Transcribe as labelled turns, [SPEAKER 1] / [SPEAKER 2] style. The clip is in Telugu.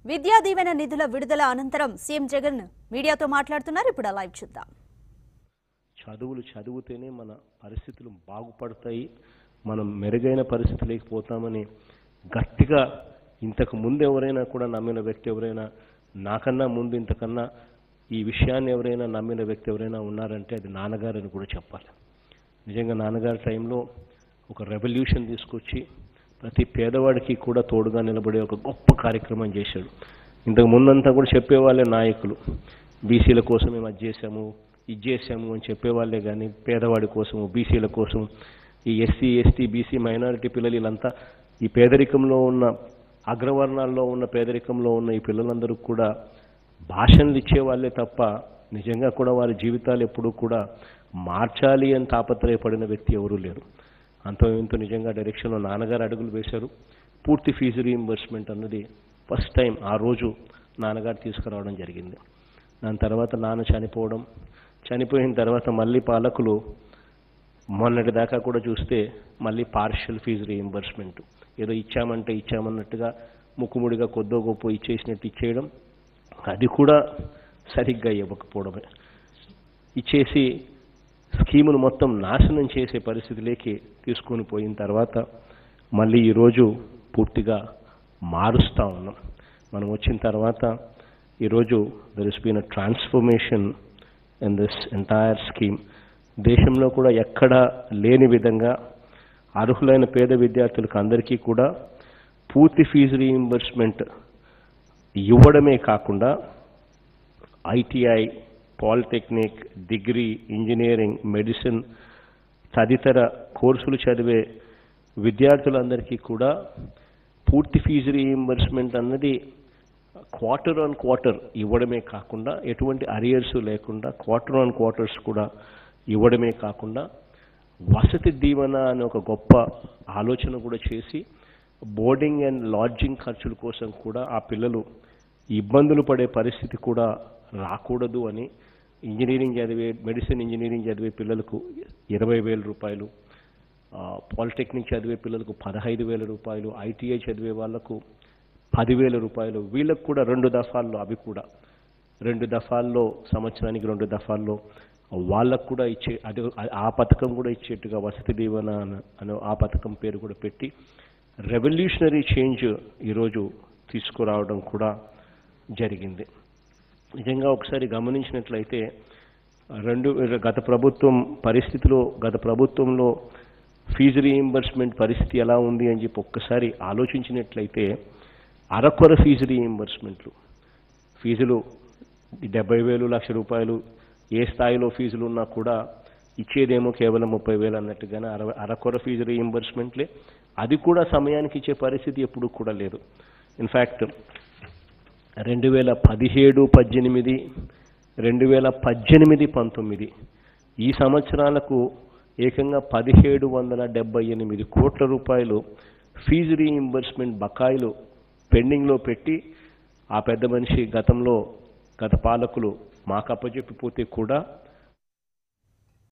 [SPEAKER 1] విద్యా దీవెన నిధుల విడుదల అనంతరం సీఎం జగన్ మీడియాతో మాట్లాడుతున్నారు ఇప్పుడు ఆ లైవ్ చూద్దాం
[SPEAKER 2] చదువులు చదివితేనే మన పరిస్థితులు బాగుపడతాయి మనం మెరుగైన పరిస్థితులకు పోతామని గట్టిగా ఇంతకు ముందు ఎవరైనా కూడా నమ్మిన వ్యక్తి ఎవరైనా నాకన్నా ముందు ఇంతకన్నా ఈ విషయాన్ని ఎవరైనా నమ్మిన వ్యక్తి ఎవరైనా ఉన్నారంటే అది నాన్నగారని కూడా చెప్పాలి నిజంగా నాన్నగారి టైంలో ఒక రెవల్యూషన్ తీసుకొచ్చి ప్రతి పేదవాడికి కూడా తోడుగా నిలబడే ఒక గొప్ప కార్యక్రమం చేశాడు ఇంతకు ముందంతా కూడా చెప్పేవాళ్ళే నాయకులు బీసీల కోసం మేము అది చేశాము ఇది చేశాము అని చెప్పేవాళ్ళే కానీ పేదవాడి కోసము బీసీల కోసం ఈ ఎస్సీ ఎస్టీ బీసీ మైనారిటీ పిల్లలు వీళ్ళంతా ఈ పేదరికంలో ఉన్న అగ్రవర్ణాల్లో ఉన్న పేదరికంలో ఉన్న ఈ పిల్లలందరూ కూడా భాషణలు ఇచ్చేవాళ్ళే తప్ప నిజంగా కూడా వారి జీవితాలు ఎప్పుడూ కూడా మార్చాలి అని తాపత్రయపడిన వ్యక్తి ఎవరూ లేరు అంతో ఇంతో నిజంగా డైరెక్షన్లో నాన్నగారు అడుగులు వేశారు పూర్తి ఫీజు రీయింబర్స్మెంట్ అన్నది ఫస్ట్ టైం ఆ రోజు నాన్నగారు తీసుకురావడం జరిగింది దాని తర్వాత నాన్న చనిపోవడం చనిపోయిన తర్వాత మళ్ళీ పాలకులు మొన్నటి దాకా కూడా చూస్తే మళ్ళీ పార్షియల్ ఫీజు రీయింబర్స్మెంట్ ఏదో ఇచ్చామంటే ఇచ్చామన్నట్టుగా ముక్కుముడిగా కొద్దో గొప్ప ఇచ్చేసినట్టు ఇచ్చేయడం అది కూడా సరిగ్గా ఇవ్వకపోవడమే ఇచ్చేసి స్కీమును మొత్తం నాశనం చేసే పరిస్థితిలోకి తీసుకొని పోయిన తర్వాత మళ్ళీ ఈరోజు పూర్తిగా మారుస్తూ ఉన్నాం మనం వచ్చిన తర్వాత ఈరోజు there is been a transformation in this entire scheme దేశంలో కూడా ఎక్కడా లేని విధంగా అర్హులైన పేద విద్యార్థులకు అందరికీ కూడా పూర్తి ఫీజు రీయింబర్స్మెంట్ ఇవ్వడమే కాకుండా ITI polytechnic degree engineering medicine తదితర కోర్సులు చదివే విద్యార్థులందరికీ కూడా పూర్తి ఫీజు రీయింబర్స్మెంట్ అన్నది క్వార్టర్ ఆన్ క్వార్టర్ ఇవ్వడమే కాకుండా ఎటువంటి అరియర్స్ లేకుండా క్వార్టర్ ఆన్ క్వార్టర్స్ కూడా ఇవ్వడమే కాకుండా వసతి దీవెన అనే ఒక గొప్ప ఆలోచన కూడా చేసి బోర్డింగ్ అండ్ లాడ్జింగ్ ఖర్చుల కోసం కూడా ఆ పిల్లలు ఇబ్బందులు పడే పరిస్థితి కూడా రాకూడదు అని ఇంజనీరింగ్ చదివే మెడిసిన్ ఇంజనీరింగ్ చదివే పిల్లలకు ఇరవై వేల రూపాయలు ఆ, పాలిటెక్నిక్ చదివే పిల్లలకు పదహైదు వేల రూపాయలు ఐటీఐ చదివే వాళ్ళకు పదివేల రూపాయలు వీళ్ళకు కూడా రెండు దఫాల్లో అవి కూడా రెండు దఫాల్లో సంవత్సరానికి రెండు దఫాల్లో వాళ్ళకు కూడా ఇచ్చే అది ఆ పథకం కూడా ఇచ్చేట్టుగా వసతి దీవెన అన- అనే ఆ పథకం పేరు కూడా పెట్టి రెవల్యూషనరీ చేంజ్ ఈరోజు తీసుకురావడం కూడా జరిగింది నిజంగా ఒకసారి గమనించినట్లయితే రెండు గత ప్రభుత్వం పరిస్థితిలో గత ప్రభుత్వంలో ఫీజు రీయింబర్స్మెంట్ పరిస్థితి ఎలా ఉంది అని చెప్పి ఒక్కసారి ఆలోచించినట్లయితే అరకొర ఫీజు రీయింబర్స్మెంట్లు ఫీజులు డెబ్బై వేలు లక్ష రూపాయలు ఏ స్థాయిలో ఫీజులు ఉన్నా కూడా ఇచ్చేదేమో కేవలం ముప్పై వేలు అన్నట్టుగానే అర అరకొర ఫీజు రీయింబర్స్మెంట్లే అది కూడా సమయానికి ఇచ్చే పరిస్థితి ఎప్పుడూ కూడా లేదు ఇన్ఫ్యాక్ట్ రెండు వేల పదిహేడు పద్దెనిమిది రెండు వేల పద్దెనిమిది పంతొమ్మిది ఈ సంవత్సరాలకు ఏకంగా పదిహేడు వందల డెబ్బై ఎనిమిది కోట్ల రూపాయలు ఫీజు రీయింబర్స్మెంట్ బకాయిలు పెండింగ్లో పెట్టి ఆ పెద్ద మనిషి గతంలో గత పాలకులు మాకు అప్పచెప్పిపోతే కూడా